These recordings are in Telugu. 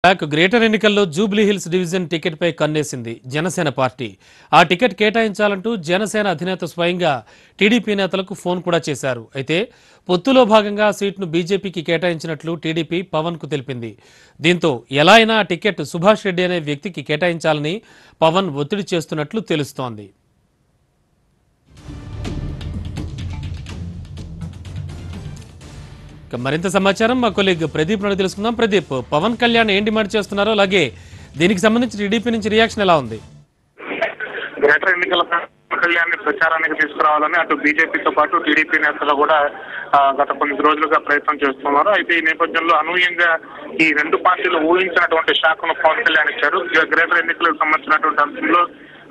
బ్యాక్ గ్రేటర్ ఎన్నికల్లో జూబ్లీ హిల్స్ డివిజన్ టికెట్పై కన్నేసింది జనసేన పార్టీ ఆ టికెట్ కేటాయించాలంటూ జనసేన అధినేత స్వయంగా టీడీపీ నేతలకు ఫోన్ కూడా చేశారు అయితే పొత్తులో భాగంగా ఆ సీట్ను బీజేపీకి కేటాయించినట్లు టీడీపీ పవన్ కు తెలిపింది దీంతో ఎలా అయినా ఆ టికెట్ సుభాష్ రెడ్డి అనే వ్యక్తికి కేటాయించాలని పవన్ ఒత్తిడి చేస్తున్నట్లు తెలుస్తోంది ఇక మరింత సమాచారం మా కొలీగ్ ప్రదీప్ నుండి తెలుసుకుందాం ప్రదీప్ పవన్ కళ్యాణ్ ఏం డిమాండ్ చేస్తున్నారో అలాగే దీనికి సంబంధించి టీడీపీ నుంచి రియాక్షన్ ఎలా ఉంది గ్రేటర్ ఎన్నికల కళ్యాణ్ ప్రచారానికి తీసుకురావాలని అటు బీజేపీతో పాటు టీడీపీ నేతలు కూడా ఆ, గత కొన్ని రోజులుగా ప్రయత్నం చేస్తున్నారు అయితే ఈ నేపథ్యంలో అనూహ్యంగా ఈ రెండు పార్టీలు ఊహించినటువంటి శాఖను పవన్ కళ్యాణ్ ఇచ్చారు గ్రేటర్ ఎన్నికలకు సంబంధించినటువంటి అంశంలో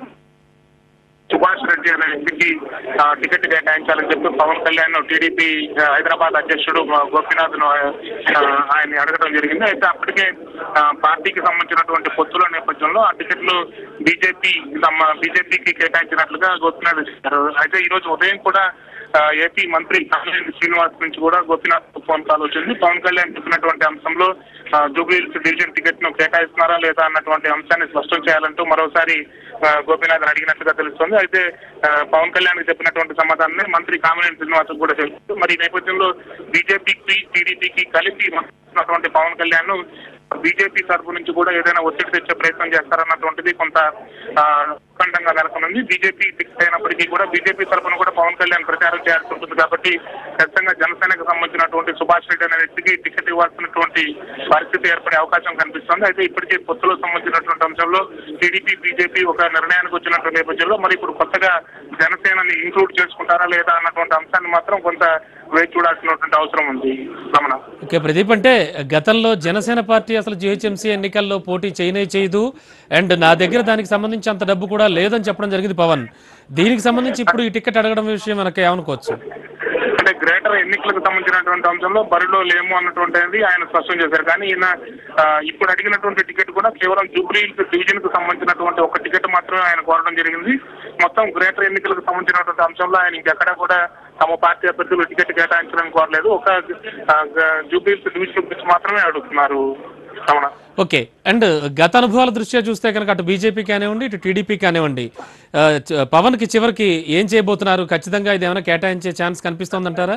సుభాష్ రెడ్డి అనే వ్యక్తికి ఆ, టికెట్ కేటాయించాలని చెప్పి పవన్ కళ్యాణ్ టీడీపీ ఆ, హైదరాబాద్ అధ్యక్షుడు ఆ, గోపీనాథ్ ను ఆయన అడగడం జరిగింది అయితే అప్పటికే ఆ, పార్టీకి సంబంధించినటువంటి పొత్తుల నేపథ్యంలో ఆ టికెట్లు బీజేపీ బీజేపీకి కేటాయించినట్లుగా గోపీనాథ్ చెప్పారు అయితే ఈ రోజు ఉదయం కూడా ఆ, ఏపీ మంత్రి కామినేని శ్రీనివాస్ నుంచి కూడా గోపీనాథ్ ఫోన్ కాల్ వచ్చింది పవన్ కళ్యాణ్ చెప్పినటువంటి అంశంలో ఆ, జూబ్లీ హిల్స్ డివిజన్ టికెట్ ను కేటాయిస్తున్నారా లేదా అన్నటువంటి అంశాన్ని స్పష్టం చేయాలంటూ మరోసారి ఆ, గోపీనాథ్ అడిగినట్టుగా తెలుస్తోంది అయితే ఆ, పవన్ కళ్యాణ్ చెప్పినటువంటి సమాధానాన్ని మంత్రి కామినేని శ్రీనివాస్ కూడా తెలుస్తుంది మరి ఈ నేపథ్యంలో బీజేపీకి టీడీపీకి కలిపి మాట్లాడుతున్నటువంటి పవన్ కళ్యాణ్ బీజేపీ తరపు నుంచి కూడా ఏదైనా ఒత్తిడి తెచ్చే ప్రయత్నం చేస్తారన్నటువంటిది కొంత ఆ, ఉత్కంఠంగా నెలకొంది బీజేపీ ఫిక్స్ అయినప్పటికీ కూడా బీజేపీ తరపున కూడా పవన్ కళ్యాణ్ ప్రచారం చేయాల్సి ఉంటుంది కాబట్టి ఖచ్చితంగా జనసేనకు సంబంధించినటువంటి సుభాష్ రెడ్డి అనే వ్యక్తికి టికెట్ ఇవ్వాల్సినటువంటి పరిస్థితి ఏర్పడే అవకాశం కనిపిస్తుంది అయితే ఇప్పటికే పొత్తులో సంబంధించినటువంటి అంశంలో టీడీపీ బీజేపీ ఒక నిర్ణయానికి వచ్చినటువంటి నేపథ్యంలో మరి ఇప్పుడు కొత్తగా జనసేనని ఇంక్లూడ్ చేసుకుంటారా లేదా అన్నటువంటి అంశాన్ని మాత్రం కొంత వేచి చూడాల్సినటువంటి అవసరం ఉంది రమణ ఓకే ప్రదీప్ అంటే గతంలో జనసేన పార్టీ అసలు జిహెచ్ఎంసీ ఎన్నికల్లో పోటీ చేయనే చేయదు అండ్ నా దగ్గర దానికి సంబంధించి అంత డబ్బు కూడా లేదని చెప్పడం జరిగింది పవన్ దీనికి సంబంధించి ఇప్పుడు ఈ టికెట్ అడగడం విషయం మనకి ఏమనుకోవచ్చు అంటే గ్రేటర్ ఎన్నికలకు సంబంధించినటువంటి అంశంలో బరిలో లేము అన్నటువంటిది ఆయన స్పష్టం చేశారు కానీ ఈయన ఆ, ఇప్పుడు అడిగినటువంటి టికెట్ కూడా కేవలం జూబ్లీ హిల్స్ డివిజన్ కు సంబంధించినటువంటి ఒక టికెట్ మాత్రమే ఆయన కోరడం జరిగింది మొత్తం గ్రేటర్ ఎన్నికలకు సంబంధించినటువంటి అంశంలో ఆయన ఇంకెక్కడ కూడా తమ పార్టీ అభ్యర్థులు టికెట్ కేటాయించడానికి కోరలేదు ఒక ఆ, గ- జూబ్లీ హిల్స్ డివిజన్ గురించి మాత్రమే అడుగుతున్నారు రమణ ఓకే అండ్ గత అనుభవాల దృష్ట్యా చూస్తే కనుక అటు బీజేపీ కానివ్వండి ఇటు టీడీపీ కానివ్వండి ఆ, చ- పవన్ కి చివరికి ఏం చేయబోతున్నారు ఖచ్చితంగా ఇది ఏమైనా కేటాయించే ఛాన్స్ కనిపిస్తోందంటారా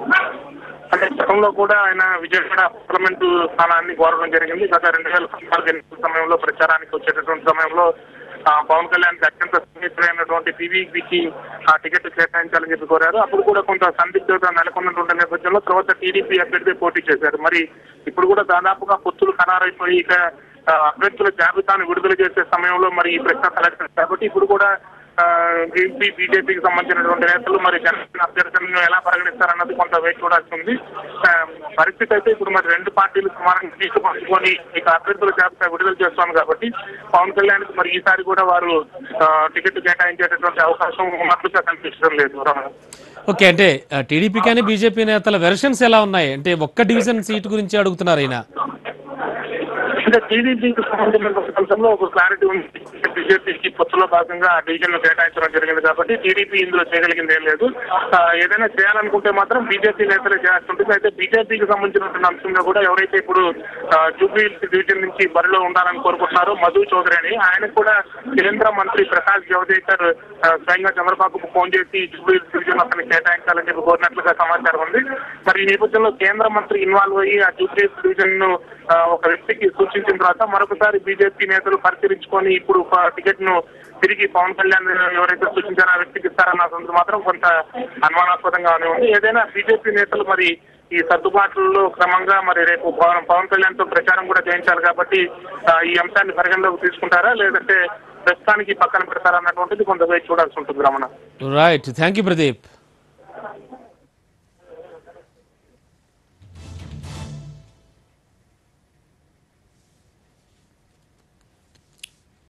అంటే గతంలో కూడా ఆయన విజయవాడ పార్లమెంటు స్థానాన్ని కోరడం జరిగింది గత రెండు వేల పద్నాలుగు ఎన్నికల సమయంలో ప్రచారానికి వచ్చేటటువంటి సమయంలో ఆ, పవన్ కళ్యాణ్ అత్యంత సన్నిహితులైనటువంటి పీవీపీకి ఆ టికెట్ కేటాయించాలని చెప్పి కోరారు అప్పుడు కూడా కొంత సందిగ్ధత నెలకొన్నటువంటి నేపథ్యంలో తర్వాత టీడీపీ అభ్యర్థి పోటీ చేశారు మరి ఇప్పుడు కూడా దాదాపుగా పొత్తులు ఖరారైపోయి ఇక ఆ, అభ్యర్థుల జాబితాను విడుదల చేసే సమయంలో మరి ఈ ప్రశ్న తలెత్తింది కాబట్టి ఇప్పుడు కూడా బీపీ బీజేపీకి సంబంధించినటువంటి నేతలు మరి జనసేన అభ్యర్థులను ఎలా పరిగణిస్తారన్నది కొంత వేచి చూడాల్సి ఉంది ఆ, పరిస్థితి అయితే ఇప్పుడు మరి రెండు పార్టీలు సమానంగా తీసుకొని ఇక అభ్యర్థుల జాబితా విడుదల చేస్తాను కాబట్టి పవన్ కళ్యాణ్ మరి ఈసారి కూడా వారు ఆ, టికెట్ కేటాయించేటటువంటి అవకాశం ఉన్నట్లుగా కనిపించడం లేదు రమణ. ఓకే అంటే టీడీపీ కానీ బీజేపీ నేతల వెర్షన్స్ ఎలా ఉన్నాయి అంటే ఒక్క డివిజన్ సీట్ గురించి అడుగుతున్నారు ఆయన అంటే టీడీపీకి సంబంధించిన అంశంలో ఒక క్లారిటీ ఉంది బీజేపీకి పొత్తులో భాగంగా ఆ డివిజన్ ను కేటాయించడం జరిగింది కాబట్టి టీడీపీ ఇందులో చేయగలిగింది ఏం లేదు ఆ, ఏదైనా చేయాలనుకుంటే మాత్రం బీజేపీ నేతలే చేయాల్సి ఉంటుంది అయితే బీజేపీకి సంబంధించినటువంటి అంశంలో కూడా ఎవరైతే ఇప్పుడు ఆ, జూబ్లీ హిల్స్ డివిజన్ నుంచి బరిలో ఉండాలని కోరుకుంటున్నారో మధు చౌదరి అని ఆయనకు కూడా కేంద్ర మంత్రి ప్రకాష్ జవదేకర్ ఆ, స్వయంగా చంద్రబాబుకు ఫోన్ చేసి జూబ్లీ హిల్స్ డివిజన్ అతన్ని కేటాయించాలని చెప్పి కోరినట్లుగా సమాచారం ఉంది మరి ఈ నేపథ్యంలో కేంద్ర మంత్రి ఇన్వాల్వ్ అయ్యి ఆ జూబ్లీ హిల్స్ డివిజన్ ను ఆ, ఒక వ్యక్తికి సూచించిన తర్వాత మరొకసారి బీజేపీ నేతలు పరిశీలించుకొని ఇప్పుడు ఒక టికెట్ ను తిరిగి పవన్ కళ్యాణ్ ఎవరైతే సూచించారో ఆ వ్యక్తికి ఇస్తారన్న సంగతి మాత్రం కొంత అనుమానాస్పదంగానే ఉంది ఏదైనా బీజేపీ నేతలు మరి ఈ సర్దుబాట్లలో క్రమంగా మరి రేపు పవన్ పవన్ కళ్యాణ్ తో ప్రచారం కూడా చేయించాలి కాబట్టి ఆ, ఈ అంశాన్ని పరిగణలోకి తీసుకుంటారా లేదంటే ప్రస్తుతానికి పక్కన పెడతారా అన్నటువంటిది కొంత వేచి చూడాల్సి ఉంటుంది Ramana right thank you Pradeep